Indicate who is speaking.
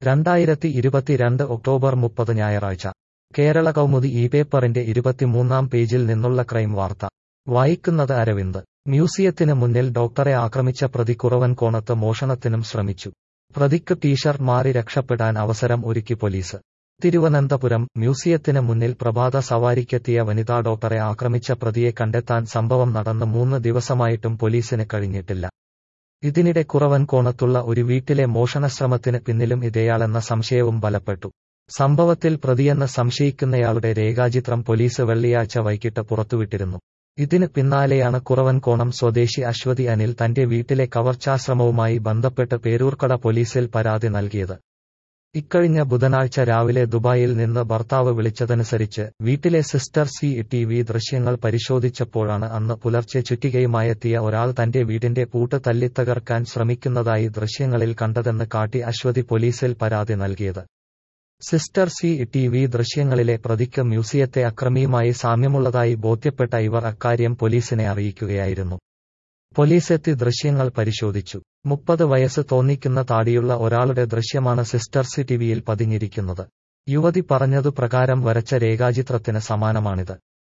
Speaker 1: രണ്ടായിരത്തി ഇരുപത്തിരണ്ട് ഒക്ടോബർ മുപ്പത് ഞായറാഴ്ച കേരള കൗമുദി ഈ പേപ്പറിന്റെ ഇരുപത്തിമൂന്നാം പേജിൽ നിന്നുള്ള ക്രൈം വാർത്ത വായിക്കുന്നത് അരവിന്ദ് മ്യൂസിയത്തിന് മുന്നിൽ ഡോക്ടറെ ആക്രമിച്ച പ്രതി കുറവൻകോണത്ത് മോഷണത്തിനും ശ്രമിച്ചു പ്രതിക്ക് ടീഷർട്ട് മാറി രക്ഷപ്പെടാൻ അവസരം ഒരുക്കി പോലീസ് തിരുവനന്തപുരം മ്യൂസിയത്തിന് മുന്നിൽ പ്രഭാത സവാരിക്കെത്തിയ വനിതാ ഡോക്ടറെ ആക്രമിച്ച പ്രതിയെ കണ്ടെത്താൻ സംഭവം നടന്ന് മൂന്ന് ദിവസമായിട്ടും പോലീസിന് കഴിഞ്ഞിട്ടില്ല ഇതിനിടെ കുറവൻകോണത്തുള്ള ഒരു വീട്ടിലെ മോഷണശ്രമത്തിന് പിന്നിലും ഇതേയാളെന്ന സംശയവും ബലപ്പെട്ടു സംഭവത്തിൽ പ്രതിയെന്ന് സംശയിക്കുന്നയാളുടെ രേഖാചിത്രം പോലീസ് വെള്ളിയാഴ്ച വൈകിട്ട് പുറത്തുവിട്ടിരുന്നു ഇതിന് പിന്നാലെയാണ് കുറവൻകോണം സ്വദേശി അശ്വതി അനിൽ തന്റെ വീട്ടിലെ കവർച്ചാശ്രമവുമായി ബന്ധപ്പെട്ട് പേരൂർക്കട പോലീസിൽ പരാതി നൽകിയത് ഇക്കഴിഞ്ഞ ബുധനാഴ്ച രാവിലെ ദുബായിൽ നിന്ന് ഭർത്താവ് വിളിച്ചതനുസരിച്ച് വീട്ടിലെ സിസ്റ്റർ സി ടി വി ദൃശ്യങ്ങൾ പരിശോധിച്ചപ്പോഴാണ് അന്ന് പുലർച്ചെ ചുറ്റികയുമായെത്തിയ ഒരാൾ തന്റെ വീടിന്റെ പൂട്ട് തല്ലിത്തകർക്കാൻ ശ്രമിക്കുന്നതായി ദൃശ്യങ്ങളിൽ കണ്ടതെന്ന് കാട്ടി അശ്വതി പോലീസിൽ പരാതി നൽകിയത് സിസ്റ്റർ സി ടി വി ദൃശ്യങ്ങളിലെ പ്രതിക്ക് മ്യൂസിയത്തെ അക്രമിയുമായി സാമ്യമുള്ളതായി ബോധ്യപ്പെട്ട ഇവർ അക്കാര്യം പോലീസിനെ അറിയിക്കുകയായിരുന്നു പോലീസെത്തി ദൃശ്യങ്ങൾ പരിശോധിച്ചു മുപ്പത് വയസ്സ് തോന്നിക്കുന്ന താടിയുള്ള ഒരാളുടെ ദൃശ്യമാണ് സിസ്റ്റർ സി ടിവിയിൽ പതിഞ്ഞിരിക്കുന്നത് യുവതി പറഞ്ഞതു പ്രകാരം വരച്ച രേഖാചിത്രത്തിന് സമാനമാണിത്